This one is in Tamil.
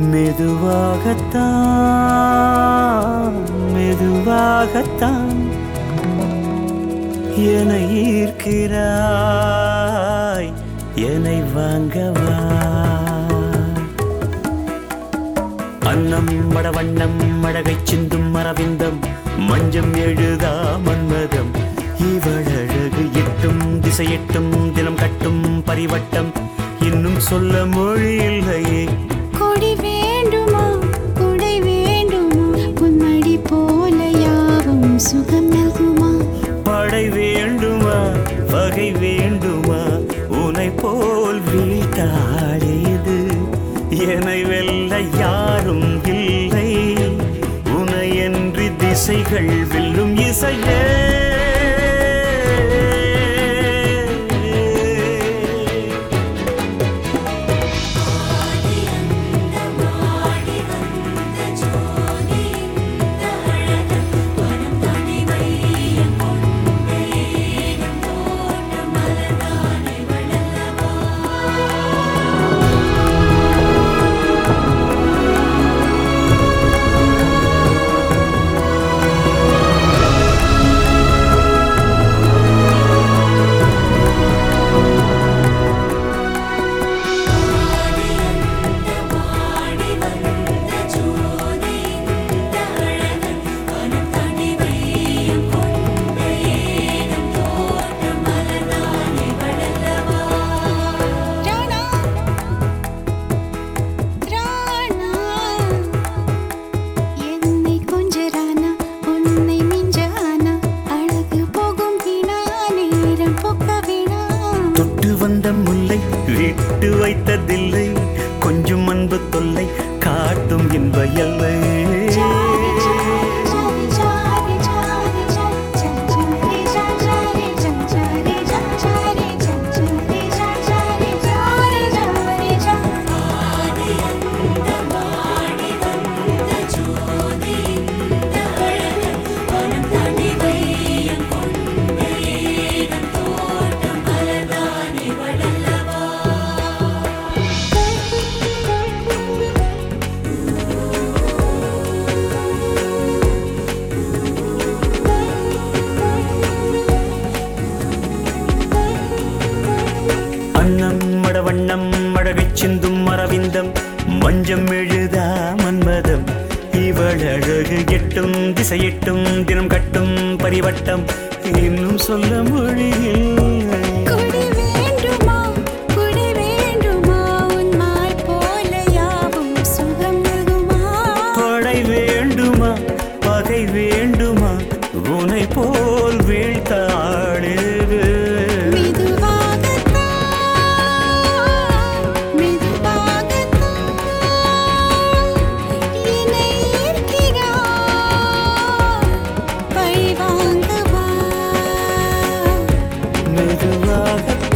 மெதுவாகத்தான் மெதுவாகத்தான் என்னை ஈர்க்கிறாய் என்னை வாங்கவா அன்னம் மடவண்ணம் மழகை சிந்தும் மரவிந்தம் மஞ்சம் எழுதா மன்மதம் இவழகு எட்டும் திசையெட்டும் தினம் கட்டும் பரிவட்டம் இன்னும் சொல்ல மொழி இல்லையே கொடி வேண்டுமா கொடை வேண்டுமா உன்மடி போல யாவும் சுகம் நல்குமா படை வேண்டுமா வகை வேண்டுமா உனை போல் வீட்டாடியது என்னை வெல்ல யாரும் இல்லை உனையன்றி திசைகள் வெல்லும் இசையே ராணா ராணா என்னை கொஞ்ச ராணா உன்னை மிஞ்ச ஆனா அழகு போகும் வீணா நேரம் போக்க வீணா தொட்டு வந்த முல்லை விட்டு வைத்ததில்லை கொஞ்சம் அன்பு தொல்லை காட்டும் இன்ப எல்லை சாரி சாரி சாரி சாரி சாரி சாரி சாரி சாரி சாரி சாரி சாரி சாரி சாரி அன்னம் மடவண்ணம் மழகை சிந்தும் மரவிந்தம் மஞ்சம் எழுதா மன்மதம் இவள் அழகு எட்டும் திசையெட்டும் தினம் கட்டும் பரிவட்டம் இன்னும் சொல்ல மொழியில் கொடி வேண்டுமா கொடி வேண்டுமா உன் மாய் போல யாவும் சுகம் நல்குமா படை வேண்டுமா பகை வேண்டுமா உனை போல் வீழ்த்தாடுது மெதுவாகத்தான் மெதுவாகத்தான் என்னை ஈர்க்கிறாய் பழி வாங்கவா மெதுவாக